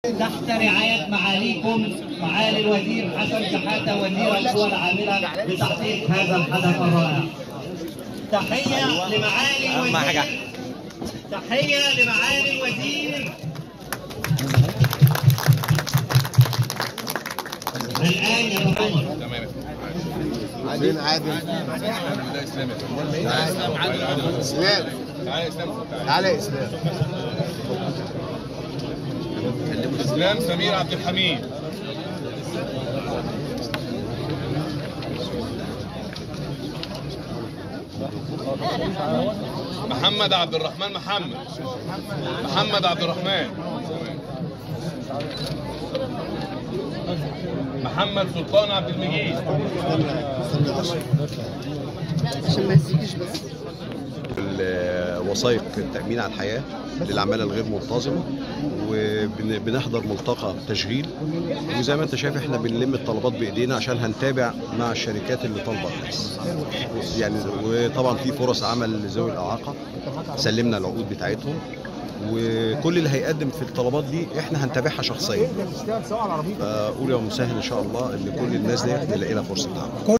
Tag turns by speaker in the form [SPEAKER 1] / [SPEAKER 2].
[SPEAKER 1] تحت رعاية معاليكم معالي الوزير حسن شحاتة وزير القوى العاملة بتحقيق هذا الحدث الرائع. تحية لمعالي الوزير تحية لمعالي الوزير الآن يتطور
[SPEAKER 2] فين عادل؟ اسلام تعالى يا اسلام
[SPEAKER 3] اسلام سمير عبد الحميد محمد عبد الرحمن محمد محمد عبد الرحمن محمد سلطان عبد المجيد
[SPEAKER 2] عشان ما يزيكش بس
[SPEAKER 4] وثائق التأمين على الحياة للعمالة الغير منتظمة وبنحضر ملتقى تشغيل وزي ما انت شايف احنا بنلم الطلبات بايدينا عشان هنتابع مع الشركات اللي طالبه الناس يعني وطبعا في فرص عمل لذوي الاعاقه سلمنا العقود بتاعتهم وكل اللي هيقدم في الطلبات دي احنا هنتابعها شخصيا فقول يا مسهل ان شاء الله ان كل الناس دي نلاقي لها فرصه عمل